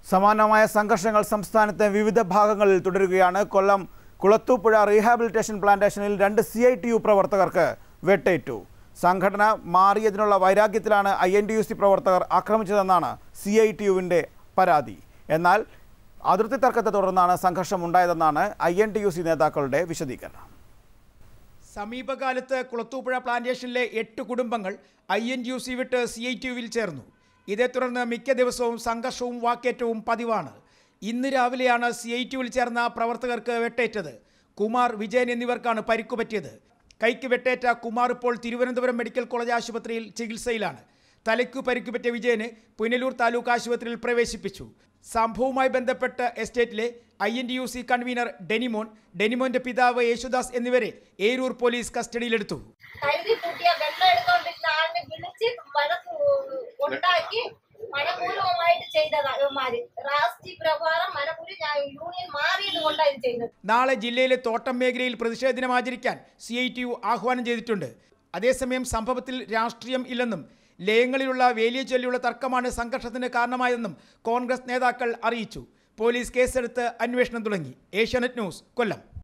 സമാനമായ സംഘർഷങ്ങൾ സംസ്ഥാനത്തെ വിവിധ ഭാഗങ്ങളിൽ തുടരുകയാണ് കൊല്ലം കുളത്തൂപ്പുഴ റീഹാബിലിറ്റേഷൻ പ്ലാന്റേഷനിൽ രണ്ട് സി ഐ ടി യു പ്രവർത്തകർക്ക് വെട്ടേറ്റു സംഘടന മാറിയതിനുള്ള വൈരാഗ്യത്തിലാണ് I N T U C പ്രവർത്തകർ ആക്രമിച്ചതെന്നാണ് സി ഐ ടി യുവിൻ്റെ പരാതി എന്നാൽ അതിർത്തി തർക്കത്തെ തുടർന്നാണ് സംഘർഷം ഉണ്ടായതെന്നാണ് I N T U C നേതാക്കളുടെ വിശദീകരണം സമീപകാലത്ത് കുളത്തൂപ്പുഴ പ്ലാന്റേഷനിലെ എട്ട് കുടുംബങ്ങൾ ഐ എൻ യു സി വിട്ട് സി ഐ ടി യുവിൽ ചേർന്നു ഇതേ തുടർന്ന് മിക്ക ദിവസവും സംഘർഷവും വാക്കേറ്റവും പതിവാണ് ഇന്ന് രാവിലെയാണ് സി ഐ ടി യുവിൽ ചേർന്ന പ്രവർത്തകർക്ക് വെട്ടേറ്റത് കുമാർ വിജയൻ എന്നിവർക്കാണ് പരിക്കു പറ്റിയത് കൈക്ക് വെട്ടേറ്റ കുമാർ ഇപ്പോൾ തിരുവനന്തപുരം മെഡിക്കൽ കോളേജ് ആശുപത്രിയിൽ ചികിത്സയിലാണ് തലയ്ക്കു പരിക്കു പറ്റിയ വിജയന് പുനലൂർ താലൂക്ക് ആശുപത്രിയിൽ പ്രവേശിപ്പിച്ചു സംഭവവുമായി ബന്ധപ്പെട്ട് എസ്റ്റേറ്റിലെ I N D U C convener Denimon ഡെനിമോന്റെ പിതാവ് യേശുദാസ് എന്നിവരെ ഏരൂർ പോലീസ് കസ്റ്റഡിയിലെടുത്തു കഴുകി കൂട്ടിയ വെള്ളം എടുത്തോണ്ടിരുന്ന ആളിനെ വിളിച്ച് വഴക്ക് ഉണ്ടാക്കി മനപൂർവമായിട്ട് ചെയ്തതാ ഇവന്മാര് റാസ്റ്റി പ്രകാരം മനപൂർവ്വം ഞാൻ യൂണിയൻ മാറിയത് കൊണ്ടാണ് ഇത് ചെയ്തത് നാളെ ജില്ലയിലെ തോട്ടം മേഖലയിൽ പ്രതിഷേധ ദിനം ആചരിക്കാൻ സി ഐ ടി യു ആഹ്വാനം ചെയ്തിട്ടുണ്ട് അതേസമയം സംഭവത്തിൽ രാഷ്ട്രീയം ഇല്ലെന്നും ലയങ്ങളിലുള്ള വേലിയെ ചൊല്ലിയുള്ള തർക്കമാണ് സംഘർഷത്തിന് കാരണമായതെന്നും കോൺഗ്രസ് നേതാക്കൾ അറിയിച്ചു പോലീസ് കേസെടുത്ത് അന്വേഷണം തുടങ്ങി ഏഷ്യാനെറ്റ് ന്യൂസ് കൊല്ലം